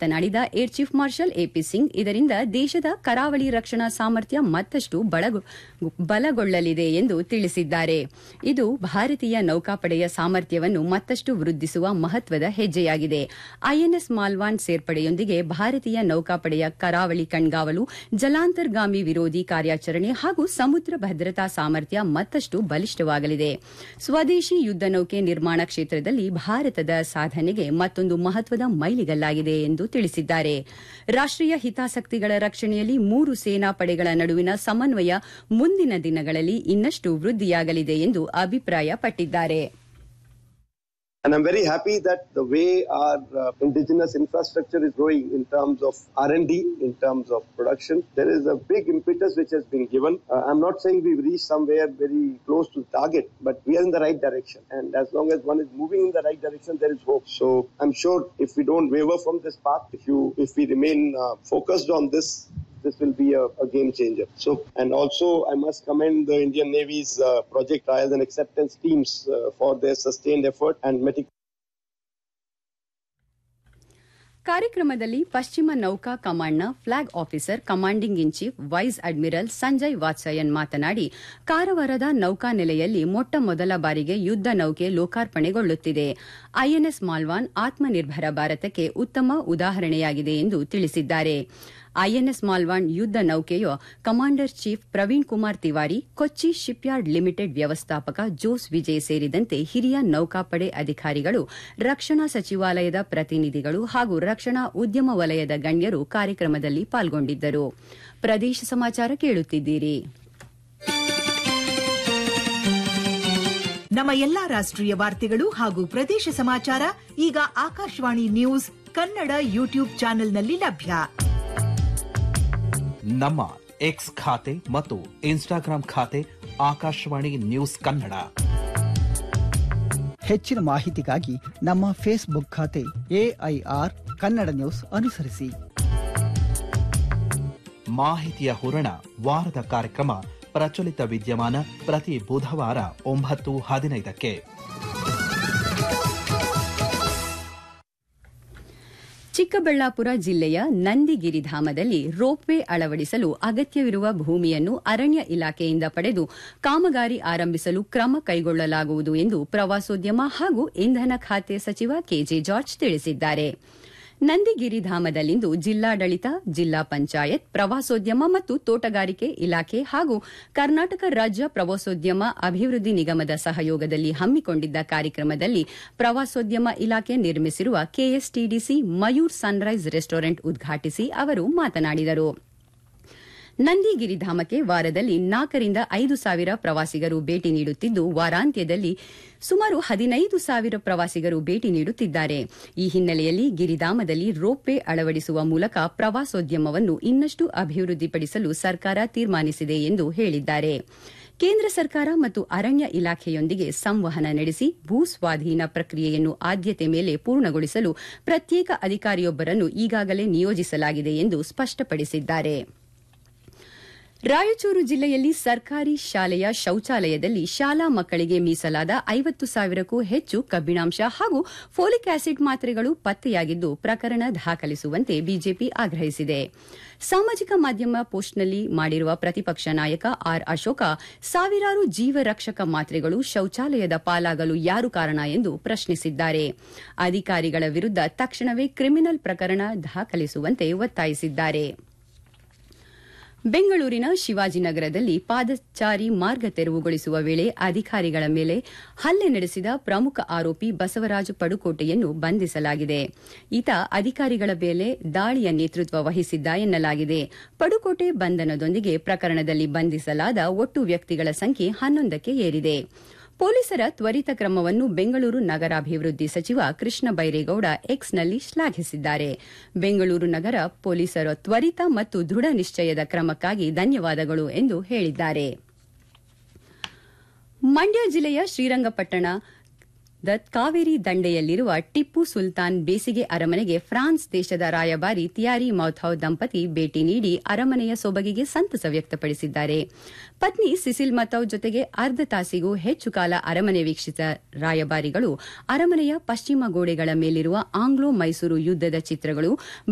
ಮಾತನಾಡಿದ air chief marshal A P Singh ಇದರಿಂದ ದೇಶದ ಕರಾವಳಿ ರಕ್ಷಣಾ ಸಾಮರ್ಥ್ಯ ಮತ್ತಷ್ಟು ಬಲಗೊಳ್ಳಲಿದೆ ಎಂದು ತಿಳಿಸಿದ್ದಾರೆ ಇದು ಭಾರತೀಯ ನೌಕಾಪಡೆಯ ಸಾಮರ್ಥ್ಯವನ್ನು ಮತ್ತಷ್ಟು ವೃದ್ಧಿಸುವ ಮಹತ್ವದ ಹೆಜ್ಜೆಯಾಗಿದೆ ಐಎನ್ಎಸ್ ಮಾಲ್ವಾನ್ ಸೇರ್ಪಡೆಯೊಂದಿಗೆ ಭಾರತೀಯ ನೌಕಾಪಡೆಯ ಕರಾವಳಿ ಕಣ್ಗಾವಲು ಜಲಾಂತರ್ಗಾಮಿ ವಿರೋಧಿ ಕಾರ್ಯಾಚರಣೆ ಹಾಗೂ ಸಮುದ್ರ ಭದ್ರತಾ ಸಾಮರ್ಥ್ಯ ಮತ್ತಷ್ಟು ಬಲಿಷ್ಠವಾಗಲಿದೆ ಸ್ವದೇಶಿ ಯುದ್ದ ನೌಕೆ ನಿರ್ಮಾಣ ಕ್ಷೇತ್ರದಲ್ಲಿ ಭಾರತದ ಸಾಧನೆಗೆ ಮತ್ತೊಂದು ಮಹತ್ವದ ಮೈಲಿಗಲ್ಲಾಗಿದೆ ಎಂದು ತಿಳಿಸಿದ್ದಾರೆ ರಾಷ್ಟೀಯ ಹಿತಾಸಕ್ತಿಗಳ ರಕ್ಷಣೆಯಲ್ಲಿ ಮೂರು ಸೇನಾ ಪಡೆಗಳ ನಡುವಿನ ಸಮನ್ವಯ ಮುಂದಿನ ದಿನಗಳಲ್ಲಿ ಇನ್ನಷ್ಟು ವೃದ್ಧಿಯಾಗಲಿದೆ ಎಂದು ಅಭಿಪ್ರಾಯಪಟ್ಟಿದ್ದಾರೆ And I'm very happy that the way our uh, indigenous infrastructure is growing in terms of R&D, in terms of production, there is a big impetus which has been given. Uh, I'm not saying we've reached somewhere very close to the target, but we are in the right direction. And as long as one is moving in the right direction, there is hope. So I'm sure if we don't waver from this path, if you, if we remain uh, focused on this, this will be a, a, game changer. So, and also I must commend the Indian Navy's uh, project trials and acceptance teams uh, for their sustained effort and meticulous. ಕಾರ್ಯಕ್ರಮದಲ್ಲಿ ಪಶ್ಚಿಮ ನೌಕಾ ಕಮಾಂಡ್ನ flag officer commanding in chief vice admiral Sanjay Vatsayan ಮಾತನಾಡಿ ಕಾರವಾರದ ನೌಕಾನೆಲೆಯಲ್ಲಿ ಮೊಟ್ಟ ಮೊದಲ ಬಾರಿಗೆ ಯುದ್ದ ನೌಕೆ ಲೋಕಾರ್ಪಣೆಗೊಳ್ಳುತ್ತಿದೆ ಐಎನ್ಎಸ್ ಮಾಲ್ವಾನ್ ಆತ್ಮನಿರ್ಭರ ಭಾರತಕ್ಕೆ ಉತ್ತಮ ಉದಾಹರಣೆಯಾಗಿದೆ ಎಂದು ತಿಳಿಸಿದ್ದಾರೆ ಐಎನ್ಎಸ್ ಮಾಲ್ವಾನ್ ಯುದ್ದ ನೌಕೆಯ commander chief Praveen Kumar Tiwari Kochi shipyard limited ವ್ಯವಸ್ಥಾಪಕ ಜೋಸ್ ವಿಜಯ್ ಸೇರಿದಂತೆ ಹಿರಿಯ ನೌಕಾಪಡೆ ಅಧಿಕಾರಿಗಳು ರಕ್ಷಣಾ ಸಚಿವಾಲಯದ ಪ್ರತಿನಿಧಿಗಳು ಹಾಗೂ ರಕ್ಷಣಾ ಉದ್ಯಮ ವಲಯದ ಗಣ್ಯರು ಕಾರ್ಯಕ್ರಮದಲ್ಲಿ ಪಾಲ್ಗೊಂಡಿದ್ದರು ಪ್ರದೇಶ ಸಮಾಚಾರ ಕೇಳುತ್ತಿದ್ದೀರಿ ನಮ್ಮ ಎಲ್ಲಾ ರಾಷ್ಟ್ರೀಯ ವಾರ್ತೆಗಳು ಹಾಗೂ ಪ್ರದೇಶ ಸಮಾಚಾರ ಈಗ ಆಕಾಶವಾಣಿ ನ್ಯೂಸ್ ಕನ್ನಡ ಯೂಟ್ಯೂಬ್ ಚಾನೆಲ್ನಲ್ಲಿ ಲಭ್ಯ ನಮ್ಮ ಎಕ್ಸ್ ಖಾತೆ ಮತ್ತು ಇನ್ಸ್ಟಾಗ್ರಾಂ ಖಾತೆ ಆಕಾಶವಾಣಿ ನ್ಯೂಸ್ ಕನ್ನಡ ಹೆಚ್ಚಿನ ಮಾಹಿತಿಗಾಗಿ ನಮ್ಮ ಫೇಸ್ಬುಕ್ ಖಾತೆ ಎಐಆರ್ ಕನ್ನಡ ನ್ಯೂಸ್ ಅನುಸರಿಸಿ ಮಾಹಿತಿಯ ಹೂರಣ ವಾರದ ಕಾರ್ಯಕ್ರಮ ಪ್ರಚಲಿತ ವಿದ್ಯಮಾನ ಪ್ರತಿ ಬುಧವಾರ ಒಂಬತ್ತು ಹದಿನೈದಕ್ಕೆ ಚಿಕ್ಕಬಳ್ಳಾಪುರ ಜಿಲ್ಲೆಯ ನಂದಿಗಿರಿಧಾಮದಲ್ಲಿ ರೋಪ್ವೇ ಅಳವಡಿಸಲು ಅಗತ್ಯವಿರುವ ಭೂಮಿಯನ್ನು ಅರಣ್ಯ ಇಲಾಖೆಯಿಂದ ಪಡೆದು ಕಾಮಗಾರಿ ಆರಂಭಿಸಲು ಕ್ರಮ ಕೈಗೊಳ್ಳಲಾಗುವುದು ಎಂದು ಪ್ರವಾಸೋದ್ಯಮ ಹಾಗೂ ಇಂಧನ ಖಾತೆ ಸಚಿವ ಕೆಜೆ ಜಾರ್ಜ್ ತಿಳಿಸಿದ್ದಾರೆ ನಂದಿಗಿರಿಧಾಮದಲ್ಲಿಂದು ಜಿಲ್ಲಾಡಳಿತ ಜಿಲ್ಲಾ ಪಂಚಾಯತ್ ಪ್ರವಾಸೋದ್ಯಮ ಮತ್ತು ತೋಟಗಾರಿಕೆ ಇಲಾಖೆ ಹಾಗೂ ಕರ್ನಾಟಕ ರಾಜ್ಯ ಪ್ರವಾಸೋದ್ಯಮ ಅಭಿವೃದ್ಧಿ ನಿಗಮದ ಸಹಯೋಗದಲ್ಲಿ ಹಮ್ಮಿಕೊಂಡಿದ್ದ ಕಾರ್ಯಕ್ರಮದಲ್ಲಿ ಪ್ರವಾಸೋದ್ಯಮ ಇಲಾಖೆ ನಿರ್ಮಿಸಿರುವ ಕೆಎಸ್ಟಿಡಿಸಿ ಮಯೂರ್ ಸನ್ರೈಸ್ ರೆಸ್ಟೋರೆಂಟ್ ಉದ್ಘಾಟಿಸಿ ಅವರು ಮಾತನಾಡಿದರು ನಂದಿಗಿರಿಧಾಮಕ್ಕೆ ವಾರದಲ್ಲಿ ನಾಲ್ಕರಿಂದ ಐದು ಸಾವಿರ ಪ್ರವಾಸಿಗರು ಭೇಟಿ ನೀಡುತ್ತಿದ್ದು ವಾರಾಂತ್ಯದಲ್ಲಿ ಸುಮಾರು ಹದಿನೈದು ಸಾವಿರ ಪ್ರವಾಸಿಗರು ಭೇಟಿ ನೀಡುತ್ತಿದ್ದಾರೆ ಈ ಹಿನ್ನೆಲೆಯಲ್ಲಿ ಗಿರಿಧಾಮದಲ್ಲಿ ರೋಪ್ವೇ ಅಳವಡಿಸುವ ಮೂಲಕ ಪ್ರವಾಸೋದ್ಯಮವನ್ನು ಇನ್ನಷ್ಟು ಅಭಿವೃದ್ಧಿಪಡಿಸಲು ಸರ್ಕಾರ ತೀರ್ಮಾನಿಸಿದೆ ಎಂದು ಹೇಳಿದ್ದಾರೆ ಕೇಂದ್ರ ಸರ್ಕಾರ ಮತ್ತು ಅರಣ್ಯ ಇಲಾಖೆಯೊಂದಿಗೆ ಸಂವಹನ ನಡೆಸಿ ಭೂ ಸ್ವಾಧೀನ ಪ್ರಕ್ರಿಯೆಯನ್ನು ಆದ್ಯತೆ ಮೇಲೆ ಪೂರ್ಣಗೊಳಿಸಲು ಪ್ರತ್ಯೇಕ ಅಧಿಕಾರಿಯೊಬ್ಬರನ್ನು ಈಗಾಗಲೇ ನಿಯೋಜಿಸಲಾಗಿದೆ ಎಂದು ಸ್ಪಷ್ಟಪಡಿಸಿದ್ದಾರೆ ರಾಯಚೂರು ಜಿಲ್ಲೆಯಲ್ಲಿ ಸರ್ಕಾರಿ ಶಾಲೆಯ ಶೌಚಾಲಯದಲ್ಲಿ ಶಾಲಾ ಮಕ್ಕಳಿಗೆ ಮೀಸಲಾದ ಐವತ್ತು ಸಾವಿರಕ್ಕೂ ಹೆಚ್ಚು ಕಬ್ಬಿಣಾಂಶ ಹಾಗೂ ಫೋಲಿಕ್ ಆಸಿಡ್ ಮಾತ್ರೆಗಳು ಪತ್ತೆಯಾಗಿದ್ದು ಪ್ರಕರಣ ದಾಖಲಿಸುವಂತೆ ಬಿಜೆಪಿ ಆಗ್ರಹಿಸಿದೆ ಸಾಮಾಜಿಕ ಮಾಧ್ಯಮ ಪೋಸ್ಟ್ನಲ್ಲಿ ಮಾಡಿರುವ ಪ್ರತಿಪಕ್ಷ ನಾಯಕ ಆರ್ ಅಶೋಕ ಸಾವಿರಾರು ಜೀವರಕ್ಷಕ ಮಾತ್ರೆಗಳು ಶೌಚಾಲಯದ ಪಾಲಾಗಲು ಯಾರು ಕಾರಣ ಎಂದು ಪ್ರಶ್ನಿಸಿದ್ದಾರೆ ಅಧಿಕಾರಿಗಳ ವಿರುದ್ಧ ತಕ್ಷಣವೇ ಕ್ರಿಮಿನಲ್ ಪ್ರಕರಣ ದಾಖಲಿಸುವಂತೆ ಒತ್ತಾಯಿಸಿದ್ದಾರೆ ಬೆಂಗಳೂರಿನ ಶಿವಾಜಿನಗರದಲ್ಲಿ ಪಾದಚಾರಿ ಮಾರ್ಗ ತೆರವುಗೊಳಿಸುವ ವೇಳೆ ಅಧಿಕಾರಿಗಳ ಮೇಲೆ ಹಲ್ಲೆ ನಡೆಸಿದ ಪ್ರಮುಖ ಆರೋಪಿ ಬಸವರಾಜ ಪಡುಕೋಟೆಯನ್ನು ಬಂಧಿಸಲಾಗಿದೆ ಈತ ಅಧಿಕಾರಿಗಳ ಮೇಲೆ ದಾಳಿಯ ನೇತೃತ್ವ ವಹಿಸಿದ್ದ ಎನ್ನಲಾಗಿದೆ ಪಡುಕೋಟೆ ಬಂಧನದೊಂದಿಗೆ ಪ್ರಕರಣದಲ್ಲಿ ಬಂಧಿಸಲಾದ ಒಟ್ಟು ವ್ಯಕ್ತಿಗಳ ಸಂಖ್ಯೆ ಹನ್ನೊಂದಕ್ಕೆ ಏರಿದೆ ಪೊಲೀಸರ ತ್ವರಿತ ಕ್ರಮವನ್ನು ಬೆಂಗಳೂರು ನಗರಾಭಿವೃದ್ಧಿ ಸಚಿವ ಕೃಷ್ಣ ಬೈರೇಗೌಡ ಎಕ್ಸ್ನಲ್ಲಿ ಶ್ಲಾಘಿಸಿದ್ದಾರೆ ಬೆಂಗಳೂರು ನಗರ ಪೊಲೀಸರ ತ್ವರಿತ ಮತ್ತು ದೃಢ ನಿಶ್ಚಯದ ಕ್ರಮಕ್ಕಾಗಿ ಧನ್ಯವಾದಗಳು ಎಂದು ಹೇಳಿದ್ದಾರೆ ಮಂಡ್ಯ ಜಿಲ್ಲೆಯ ಶ್ರೀರಂಗಪಟ್ಟಣ ಕಾವೇರಿ ದಂಡೆಯಲ್ಲಿರುವ ಟಿಪ್ಪು ಸುಲ್ತಾನ್ ಬೇಸಿಗೆ ಅರಮನೆಗೆ ಫ್ರಾನ್ಸ್ ದೇಶದ ರಾಯಭಾರಿ ತಿಯಾರಿ ಮೌಥೌ ದಂಪತಿ ಭೇಟಿ ನೀಡಿ ಅರಮನೆಯ ಸೊಬಗಿಗೆ ಸಂತಸ ವ್ಯಕ್ತಪಡಿಸಿದ್ದಾರೆ ಪತ್ನಿ ಸಿಸಿಲ್ ಮತೌ ಜೊತೆಗೆ ಅರ್ಧ ತಾಸಿಗೂ ಹೆಚ್ಚು ಕಾಲ ಅರಮನೆ ವೀಕ್ಷಿಸಿದ ರಾಯಭಾರಿಗಳು ಅರಮನೆಯ ಪಶ್ಚಿಮ ಗೋಡೆಗಳ ಮೇಲಿರುವ ಆಂಗ್ಲೋ ಮೈಸೂರು ಯುದ್ದದ ಚಿತ್ರಗಳು